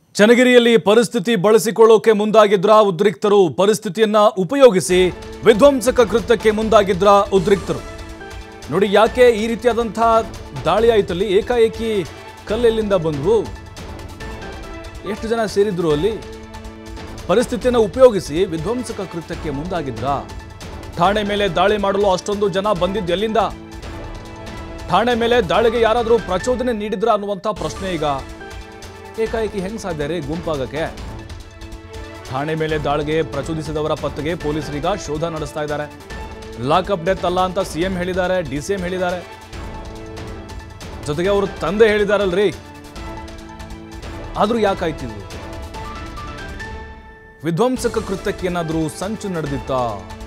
ಚನ್ನಗಿರಿಯಲ್ಲಿ ಪರಿಸ್ಥಿತಿ ಬಳಸಿಕೊಳ್ಳೋಕೆ ಮುಂದಾಗಿದ್ರ ಉದ್ರಿಕ್ತರು ಪರಿಸ್ಥಿತಿಯನ್ನ ಉಪಯೋಗಿಸಿ ವಿಧ್ವಂಸಕ ಕೃತ್ಯಕ್ಕೆ ಮುಂದಾಗಿದ್ರ ಉದ್ರಿಕ್ತರು ನೋಡಿ ಯಾಕೆ ಈ ರೀತಿಯಾದಂಥ ದಾಳಿ ಆಯ್ತಲ್ಲಿ ಏಕಾಏಕಿ ಕಲ್ಲೆಲ್ಲಿಂದ ಬಂದ್ವು ಎಷ್ಟು ಜನ ಸೇರಿದ್ರು ಅಲ್ಲಿ ಪರಿಸ್ಥಿತಿಯನ್ನು ಉಪಯೋಗಿಸಿ ವಿಧ್ವಂಸಕ ಕೃತ್ಯಕ್ಕೆ ಮುಂದಾಗಿದ್ರ ಠಾಣೆ ಮೇಲೆ ದಾಳಿ ಮಾಡಲು ಅಷ್ಟೊಂದು ಜನ ಬಂದಿದ್ದು ಎಲ್ಲಿಂದ ಠಾಣೆ ಮೇಲೆ ದಾಳಿಗೆ ಯಾರಾದರೂ ಪ್ರಚೋದನೆ ನೀಡಿದ್ರ ಅನ್ನುವಂಥ ಪ್ರಶ್ನೆ ಈಗ ಏಕಾಏಕಿ ಹೆಂಗ್ ಸಾಧ್ಯ ರೀ ಗುಂಪಾಗಕ್ಕೆ ಠಾಣೆ ಮೇಲೆ ದಾಳಿಗೆ ಪ್ರಚೋದಿಸಿದವರ ಪತ್ತೆಗೆ ಪೊಲೀಸರೀಗ ಶೋಧ ನಡೆಸ್ತಾ ಇದ್ದಾರೆ ಲಾಕಪ್ ಡೆತ್ ಅಲ್ಲ ಅಂತ ಸಿಎಂ ಹೇಳಿದ್ದಾರೆ ಡಿ ಸಿ ಎಂ ಹೇಳಿದ್ದಾರೆ ಜೊತೆಗೆ ಅವರು ತಂದೆ ಹೇಳಿದಾರಲ್ರಿ ಆದ್ರೂ ಯಾಕಾಯ್ತಿಲ್ಲ ವಿಧ್ವಂಸಕ ಕೃತ್ಯಕ್ಕೆ ಏನಾದರೂ ಸಂಚು ನಡೆದಿತ್ತಾ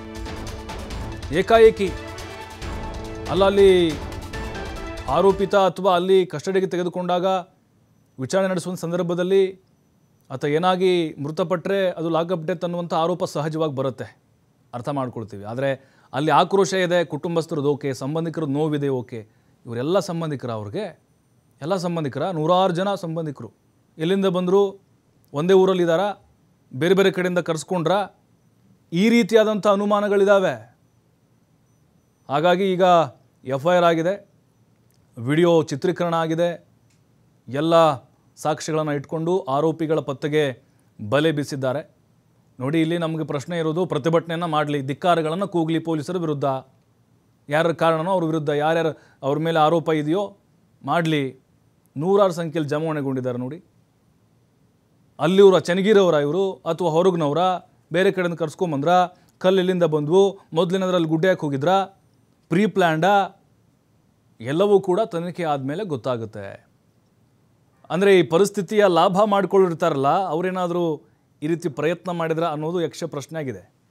ಏಕಾಏಕಿ ಅಲ್ಲ ಅಲ್ಲಿ ಆರೋಪಿತ ಅಥವಾ ಅಲ್ಲಿ ಕಸ್ಟಡಿಗೆ ತೆಗೆದುಕೊಂಡಾಗ ವಿಚಾರಣೆ ನಡೆಸುವ ಸಂದರ್ಭದಲ್ಲಿ ಆತ ಏನಾಗಿ ಮೃತಪಟ್ಟರೆ ಅದು ಲಾಕಪ್ ಡೆತ್ ಅನ್ನುವಂಥ ಆರೋಪ ಸಹಜವಾಗಿ ಬರುತ್ತೆ ಅರ್ಥ ಮಾಡ್ಕೊಳ್ತೀವಿ ಆದರೆ ಅಲ್ಲಿ ಆಕ್ರೋಶ ಇದೆ ಕುಟುಂಬಸ್ಥರದ್ದು ಓಕೆ ಸಂಬಂಧಿಕರ ನೋವಿದೆ ಓಕೆ ಇವರೆಲ್ಲ ಸಂಬಂಧಿಕರ ಅವ್ರಿಗೆ ಎಲ್ಲ ಸಂಬಂಧಿಕರ ನೂರಾರು ಜನ ಸಂಬಂಧಿಕರು ಎಲ್ಲಿಂದ ಬಂದರು ಒಂದೇ ಊರಲ್ಲಿದ್ದಾರಾ ಬೇರೆ ಬೇರೆ ಕಡೆಯಿಂದ ಕರೆಸ್ಕೊಂಡ್ರಾ ಈ ರೀತಿಯಾದಂಥ ಅನುಮಾನಗಳಿದ್ದಾವೆ ಹಾಗಾಗಿ ಈಗ ಎಫ್ ಐ ಆರ್ ಆಗಿದೆ ವಿಡಿಯೋ ಚಿತ್ರೀಕರಣ ಆಗಿದೆ ಎಲ್ಲ ಸಾಕ್ಷ್ಯಗಳನ್ನು ಇಟ್ಕೊಂಡು ಆರೋಪಿಗಳ ಪತ್ತೆಗೆ ಬಲೆ ಬೀಸಿದ್ದಾರೆ ನೋಡಿ ಇಲ್ಲಿ ನಮಗೆ ಪ್ರಶ್ನೆ ಇರೋದು ಪ್ರತಿಭಟನೆಯನ್ನು ಮಾಡಲಿ ಧಿಕ್ಕಾರಗಳನ್ನು ಕೂಗಲಿ ಪೊಲೀಸರ ವಿರುದ್ಧ ಯಾರ ಕಾರಣನೋ ಅವ್ರ ವಿರುದ್ಧ ಯಾರ್ಯಾರು ಅವ್ರ ಮೇಲೆ ಆರೋಪ ಇದೆಯೋ ಮಾಡಲಿ ನೂರಾರು ಸಂಖ್ಯೆಯಲ್ಲಿ ಜಮಾವಣೆಗೊಂಡಿದ್ದಾರೆ ನೋಡಿ ಅಲ್ಲಿವ್ರ ಚನ್ನಗಿರವರ ಇವರು ಅಥವಾ ಹೊರಗ್ನವರ ಬೇರೆ ಕಡೆಯಿಂದ ಕರ್ಸ್ಕೊಂಬಂದ್ರ ಕಲ್ಲು ಎಲ್ಲಿಂದ ಬಂದ್ವು ಮೊದಲಿನದ್ರಲ್ಲಿ ಗುಡ್ಡೆ ಹಾಕಿ ಹೋಗಿದ್ರಾ ಪ್ರೀ ಪ್ಲ್ಯಾಂಡಾ ಎಲ್ಲವೂ ಕೂಡ ತನಿಖೆ ಆದಮೇಲೆ ಗೊತ್ತಾಗುತ್ತೆ ಅಂದರೆ ಈ ಪರಿಸ್ಥಿತಿಯ ಲಾಭ ಮಾಡ್ಕೊಂಡಿರ್ತಾರಲ್ಲ ಅವರೇನಾದರೂ ಈ ರೀತಿ ಪ್ರಯತ್ನ ಮಾಡಿದ್ರ ಅನ್ನೋದು ಯಕ್ಷ ಪ್ರಶ್ನೆ ಆಗಿದೆ